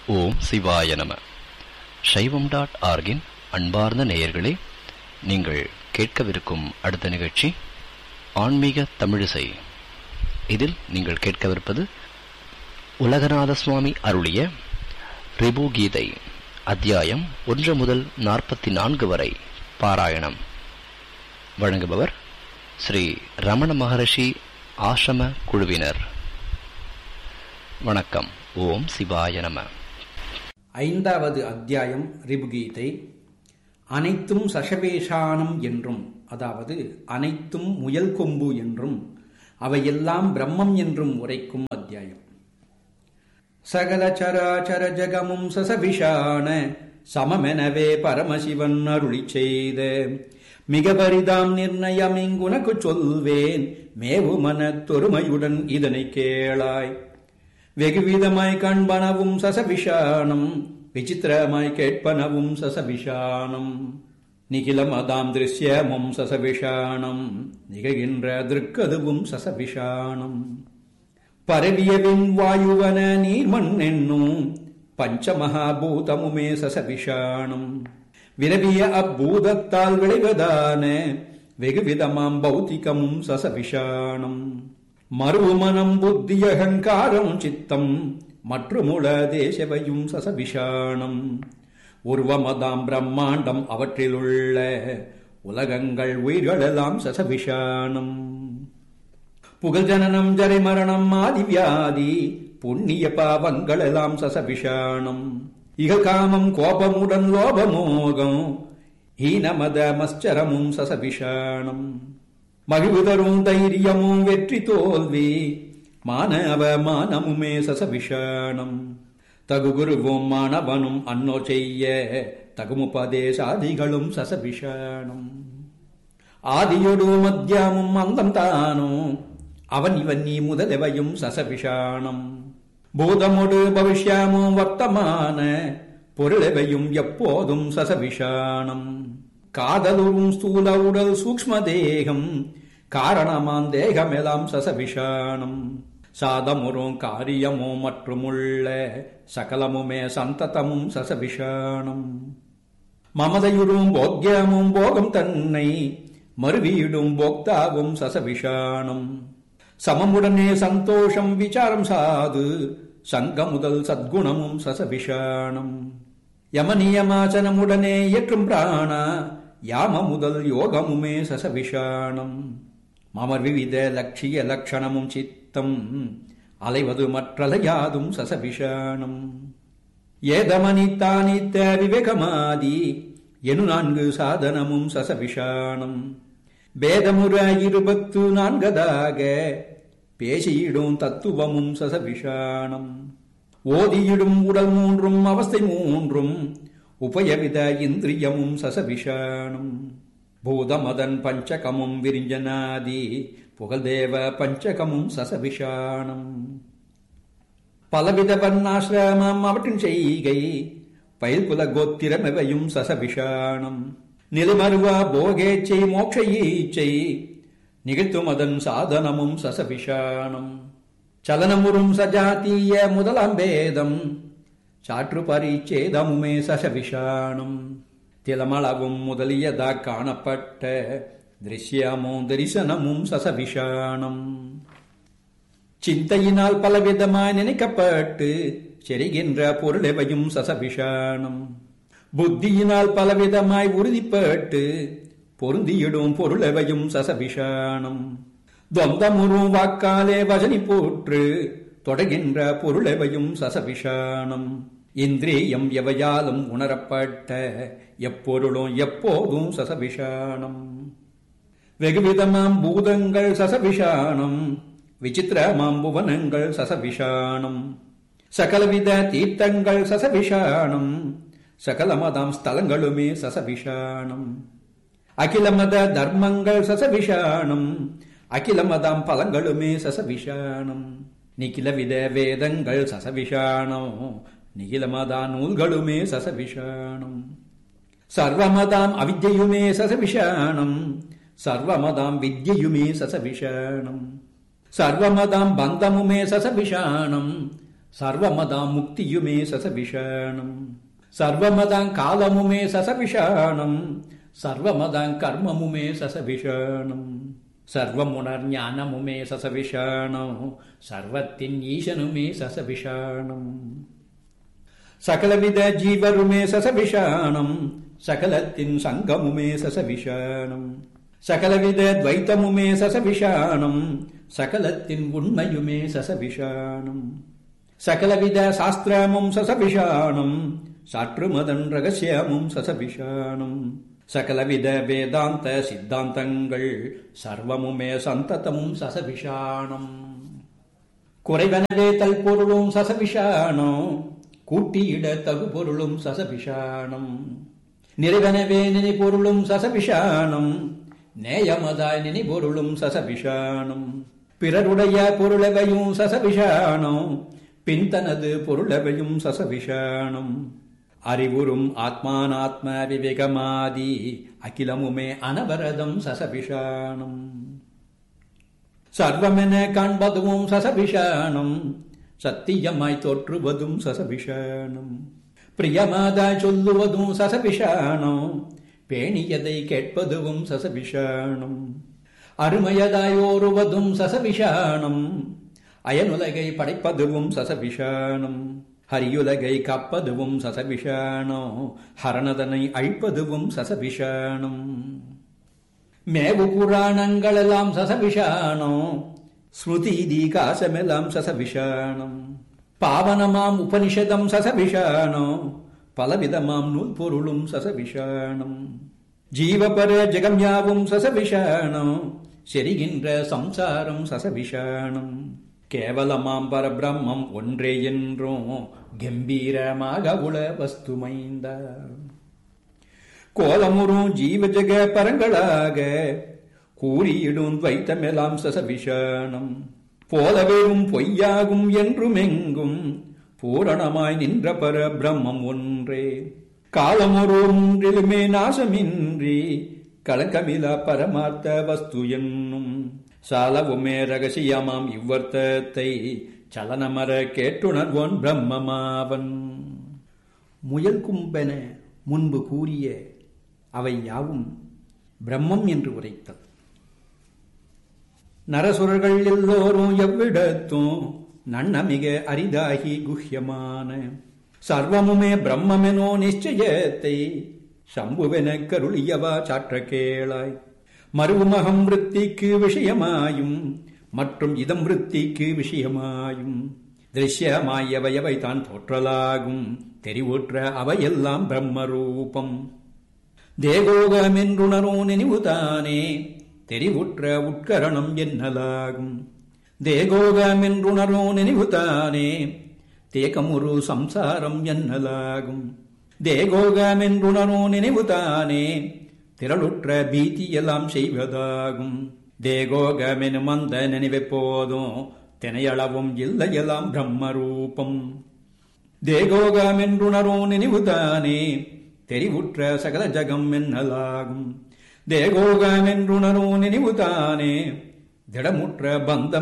ஓம் சிவாய நம சைவம் டாட் ஆர்கின் அன்பார்ந்த நேயர்களே நீங்கள் கேட்கவிருக்கும் அடுத்த நிகழ்ச்சி ஆன்மீக தமிழிசை இதில் நீங்கள் கேட்கவிருப்பது உலகநாத சுவாமி அருளிய ரிபு கீதை அத்தியாயம் ஒன்று முதல் நாற்பத்தி நான்கு வரை பாராயணம் வழங்குபவர் ஸ்ரீ ரமண மகரிஷி ஆசிரம குழுவினர் வணக்கம் ஓம் சிவாய நம ஐந்தாவது அத்தியாயம் ரிபுகீதை அனைத்தும் சசவேஷானம் என்றும் அதாவது அனைத்தும் முயல் கொம்பு என்றும் அவையெல்லாம் பிரம்மம் என்றும் உரைக்கும் அத்தியாயம் சகல சராச்சர ஜகமும் சசவிஷான சமமெனவே பரமசிவன் அருளி செய்த மிக பரிதாம் நிர்ணயம் இங்குனக்கு சொல்வேன் மேவு மனத்தொருமையுடன் இதனை கேளாய் வெகுவிதமாய் காண்பனவும் சசவிஷானம் விசித்திரமாய் கேட்பனவும் சசவிஷானம் நிகிலமதாம் திருஷ்யமும் சசவிஷானம் நிகழ்கின்ற திருக்கதுவும் சசவிஷானம் பரவியவின் வாயுவன நீர்மண் என்னும் பஞ்சமகாபூதமுமே சசவிஷானம் விரவிய அப்பூதத்தால் விளைவதான வெகுவிதமாம் பௌத்திகமும் சசவிஷானம் மறுமனம் புத்தி அகங்காரம் சித்தம் மற்றுமுள தேசவையும் சசவிஷானம் உருவமதாம் பிரம்மாண்டம் அவற்றிலுள்ள உலகங்கள் உயிர்களெல்லாம் சசவிஷானம் புகழ் ஜனனம் ஜரை மரணம் ஆதி வியாதி புண்ணிய பாவங்கள் எல்லாம் சசவிஷானம் இக காமம் கோபமுடன் லோபமோகம் ஹீனமத மஸ்சரமும் சசவிஷானம் மகிழ்வுதரும் தைரியமும் வெற்றி தோல்வி மானவ மானமுமே சசவிஷானம் தகு குருவும் மாணவனும் அன்னோ செய்ய தகுமுபதேசாதிகளும் சசவிஷானம் ஆதியொடு மத்தியமும் அந்தம் தானும் அவன் இவன் நீ முதலவையும் சசவிஷானம் பூதமொடு பவிஷ்யமும் வர்த்தமான பொருளவையும் எப்போதும் சசவிஷானம் காதலுறும் ஸ்தூல உடல் சூக்ம தேகம் காரணமாம் தேகமெல்லாம் சசவிஷானம் சாதமுறும் காரியமோ மற்றுமுள்ள சகலமுமே சந்ததமும் சசவிஷானம் மமதையுறும் போக்கியமும் போகம் தன்னை மறுவீடும் போக்தாவும் சசவிஷானம் சமமுடனே சந்தோஷம் விசாரம் சாது சங்க முதல் சத்குணமும் சசவிஷானம் யமநியமாசனமுடனே இயற்றும் பிராணா யாம முதல் யோகமுமே சசவிஷானம் மமர் விவித லட்சிய லட்சணமும் சித்தம் அலைவது மற்றலையாதும் சசவிஷானம் ஏதமனித்தானித்த விவேகமாதி எனு நான்கு சாதனமும் சசவிஷானம் பேதமுற இருபத்து நான்கதாக பேசியிடும் தத்துவமும் சசவிஷானம் ஓதியிடும் உடல் மூன்றும் அவஸ்தை மூன்றும் உபயவித இந்திரியமும் சசவிஷானம் பூதமதன் பஞ்சகமும் விரிஞ்சனாதி புகழ்தேவ பஞ்சகமும் சசவிஷானம் பலவித வர்ணாசிரமம் அவற்றின் செய்கை பயில்குல கோத்திரமெவையும் சசவிஷானம் நிலைமருவா போகேச்சை மோட்ச ஈச்சை நிகழ்த்தும் அதன் சாதனமும் சசவிஷானம் சலனமுறும் சஜாத்திய முதலாம் பேதம் சாற்று பரிச்சேதமுமே சசவிஷானம் திலமளவும் முதலியதா காணப்பட்ட திருஷ்யமும் தரிசனமும் சசவிஷானம் சிந்தையினால் பலவிதமாய் நினைக்கப்பட்டு செரிகின்ற பொருளெவையும் சசவிஷானம் புத்தியினால் பலவிதமாய் உறுதிப்பட்டு பொருந்தியிடும் பொருளெவையும் சசவிஷானம் தொந்தமுறும் வாக்காலே வசனி போற்று தொடகின்ற பொருளெவையும் சசவிஷானம் இந்திரியம் எவையாலும் உணரப்பட்ட எப்பொருளும் எப்போதும் சசவிஷானம் வெகுவிதமாம் பூதங்கள் சசவிஷானம் விசித்திரமாம் புவனங்கள் சசவிஷானம் சகலவித தீர்த்தங்கள் சசவிஷானம் சகலமதாம் ஸ்தலங்களுமே சசவிஷானம் அகிலமத தர்மங்கள் சசவிஷானம் அகிலமதாம் பலங்களுமே சசவிஷானம் நிகிலவித வேதங்கள் சசவிஷானம் நிகிலமதா நூல்களுமே சசவிஷானம் சர்வமதாம் அவித்யுமே சசவிஷானம் சர்வமதாம் வித்யுமே சசவிஷானம் சர்வமதாம் பந்தமுமே சசவிஷானம் சர்வமதாம் முக்தியுமே சசவிஷாணம் சர்வமதாம் காலமுமே சசவிஷாணம் சர்வமதாம் கர்மமுமே சசவிஷாணம் சர்வமுணர் ஞானமுமே சசவிஷாணம் சர்வத்தின் ஈசனுமே சசவிஷாணம் சகலவித ஜீவருமே சசவிஷாணம் சகலத்தின் சங்கமுமே சசவிஷாணம் சகலவித துவைத்தமுமே சசவிஷாணம் சகலத்தின் உண்மையுமே சசவிஷாணம் சகலவித சாஸ்திரமும் சசவிஷாணம் சாற்றுமதன் ரகசியமும் சசவிஷாணம் சகலவித வேதாந்த சித்தாந்தங்கள் சர்வமுமே சந்ததமும் சசவிஷாணம் குறைவனவே தல் பொருளும் சசவிஷாணம் கூட்டியிட தகு பொருளும் சசவிஷாணம் நிறைவனவே நினை பொருளும் சசவிஷாணம் நேயமதாய் நினை பொருளும் சசவிஷாணம் பிறருடைய பொருளவையும் சசவிஷாணம் பின்தனது பொருளவையும் சசவிஷாணம் அறிவுறும் ஆத்மானாத்ம விவேகமாதி அகிலமுமே அனவரதம் சசவிஷாணம் சர்வமென காண்பதுவும் சசவிஷாணம் சத்தியமாய் தோற்றுவதும் சசவிஷாணம் பிரியமாதாய் சொல்லுவதும் சசவிஷாணம் பேணியதை கேட்பதுவும் சசவிஷாணம் அருமையதாய் ஓருவதும் சசவிஷாணம் அயனுலகை படைப்பதுவும் சசவிஷாணம் ஹரியுலகை காப்பதுவும் சசவிஷாணோ ஹரணதனை அழிப்பதுவும் சசவிஷாணம் மேவு புராணங்களெல்லாம் சசவிஷாணோ ஸ்மிருதி தீகாசமெல்லாம் சசவிஷாணம் பாவனமாம் உபனிஷதம் சசவிஷாணோ பலவிதமாம் நூல் பொருளும் சசவிஷாணம் ஜீவபர ஜெகம்யாவும் சசவிஷாணோ செரிகின்ற சம்சாரம் சசவிஷாணம் கேவலமாம் பரபிரம்மம் ஒன்றே என்றும் கம்பீரமாக உள வஸ்துமைந்த கோலமுறும் ஜீவ ஜெக பரங்களாக கூறியிடும் துவைத்தமெல்லாம் சசவிஷாணம் போலவேவும் பொய்யாகும் என்றும் எங்கும் பூரணமாய் நின்ற பர பிரம்மம் ஒன்றே காலமொருன்றிலுமே நாசமின்றி கலக்கமிலா பரமார்த்த வஸ்து என்னும் சாலவுமே ரகசியமாம் இவ்வர்த்தத்தை சலனமர கேட்டுணர்வோன் பிரம்மமாவன் முயல் கும்பென முன்பு கூறிய அவை யாவும் பிரம்மம் என்று உரைத்தல் நரசுரர்கள் எல்லோரும் எவ்விடத்தும் நன்னமிக அரிதாகி குஹ்யமான சர்வமுமே பிரம்மெனோ நிச்சயத்தை சம்புவென கருளியவா சாற்ற கேளாய் மருமகம் விருத்திக்கு விஷயமாயும் மற்றும் இதம் விருத்திக்கு விஷயமாயும் திருஷ்யமாயவையவை தான் தோற்றலாகும் தெரிவுற்ற அவையெல்லாம் பிரம்மரூபம் தேகோகமென்றுணரோ நினைவுதானே தெரிவுற்ற உட்கரணம் என்னலாகும் தேகோகமென்றுணரோ நினைவுதானே தேகமுரு சம்சாரம் என்னலாகும் தேகோகமென்றுணரோ நினைவுதானே திரளுற்ற பீதியெல்லாம் செய்வதாகும் தேகோகமெனும் அந்த நினைவெப்போதும் தினையளவும் இல்லையெல்லாம் பிரம்மரூபம் தேகோகமென்றுணரோ நினைவுதானே தெரிவுற்ற சகல ஜகம் என்னலாகும் தேகோகமென்றுணரோ நினைவுதானே திடமுற்ற பந்தம்